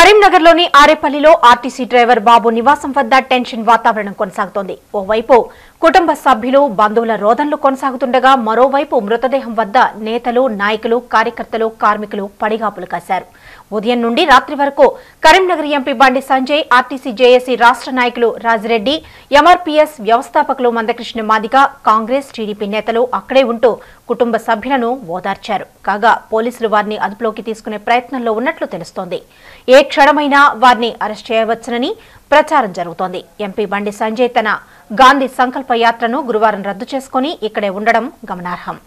కరీంనగర్లోని ఆరేపల్లిలో RTC driver బాబు నివాసం వద్ద టెన్షన్ వాతావరణం కొనసాగుతోంది ఓవైపు కుటుంబ సభ్యులు బంధువుల రోదనలు కొనసాగుతుండగా మరోవైపు మృతదేహం వద్ద నేతలు నాయకులు కార్యకర్తలు కార్మికులు పడిగాపులు కాశారు ఉదయం నుండి రాత్రి వరకు కరీంనగర్ ఎంపీ బండి సంజయ్ ఆర్టీసీ జేఏసీ రాష్ట్ర నాయకులు రాజిరెడ్డి ఎంఆర్పీఎస్ వ్యవస్థాపకులు మందకృష్ణ మాదిగ కాంగ్రెస్ టీడీపీ నేతలు అక్కడే ఉంటూ కుటుంబ సభ్యులను ఓదార్చారు కాగా పోలీసులు వారిని అదుపులోకి తీసుకునే ప్రయత్నంలో ఉన్నట్లు తెలుస్తోంది ఏ క్షణమైనా వారిని అరెస్ట్ చేయవచ్చునని ప్రచారం జరుగుతోంది ఎంపీ బండి సంజయ్ తన గాంధీ సంకల్ప యాత్రను గురువారం రద్దు చేసుకుని ఇక్కడే ఉండడం గమనార్హం